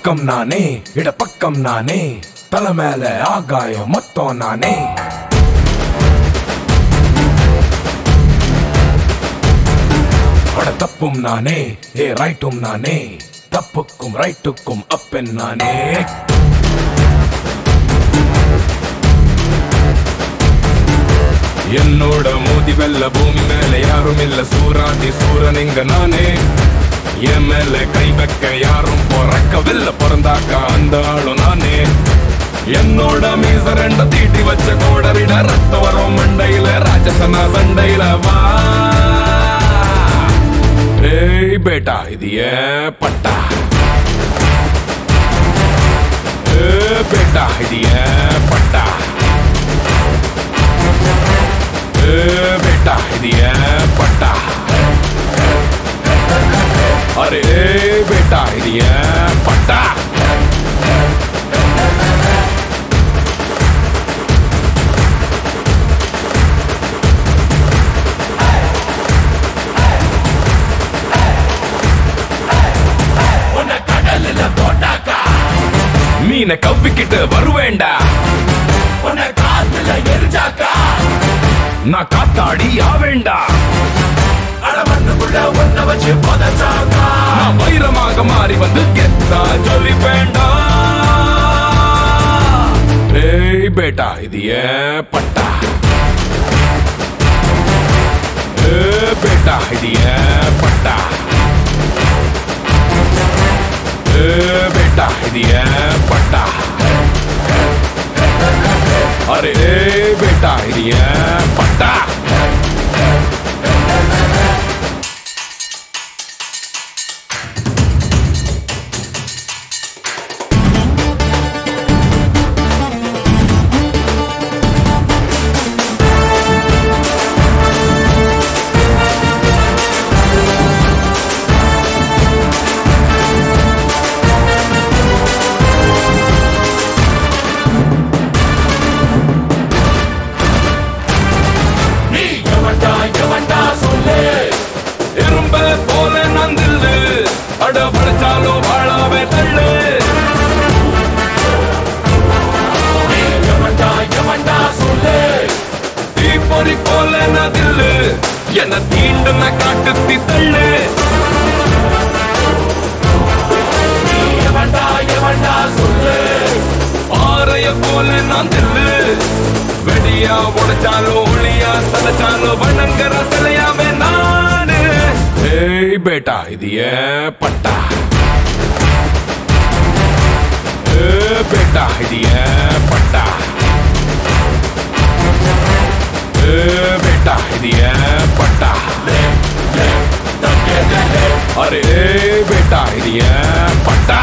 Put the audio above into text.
பக்கம் நானே இட பக்கம் நானே தலை மேல ஆகாயம் மொத்தம் நானே அட தப்பும் நானே ஏ ரைட்டும் நானே தப்புக்கும் ரைட்டுக்கும் அப்பன் நானே என்னோட மோதி வெல்ல பூமி மேல யாரும் இல்ல சூராதி சூரன் இங்க நானே என் மேல கை வைக்க யாரும் பிறக்கவில்லை பிறந்தாக்கா அந்த ஆளும் நானே என்னோட மீச ரெண்ட தீட்டி வச்ச கோடரிட ரத்த வரும் மண்டையில ராஜசனா சண்டையில வா ஏய் பேட்டா இது ஏன் பட்டா ஏ பேட்டா இது ஏன் பட்டா ஏ பேட்டா இது ஏன் பட்டா அரே பேட்டா இது ஏன் பட்டா மீனை கவ்விக்கிட்டு வருவேண்டா உன்னை காத்துல எரிஞ்சாக்கா நான் காத்தாடி ஆவேண்டா அடமண்ணுக்குள்ள ஒன்ன வச்சு புதைச்சாக்கா நான் வைரமாக மாறி வந்து கெத்தா சொல்லி வேண்டாம் ஏய் பேட்டா இது ஏன் பட்டா ஏ பேட்டா இது ஏன் பட்டா ஏ பேட்டா இது ஏன் பட்டா அரே பேட்டா இது ஏன் பட்டா நீ எவன்டா எவன்டா சொல்லு எறும்ப போல நான் தில்லு அட படைச்சாலும் வாழாவே தள்ளு நீ எவன்டா எவன்டா சொல்லு தீப்பொறி போல நான் தில்லு என்ன தீண்டுன காட்டுத்தி தள்ளு நீ எவன்டா எவன்டா சொல்லு பாறைய போல நான் தில்லு வெடியா உடைச்சாலும் ஒளியா சதைச்சாலும் வணங்குற சிலையாவே நானு ஏய் பேட்டா இது ஏன் பட்டா ஏ பேட்டா இது ஏன் பட்டா ஏ பேட்டா இது ஏன் பட்டா அரே பேட்டா இது ஏன் பட்டா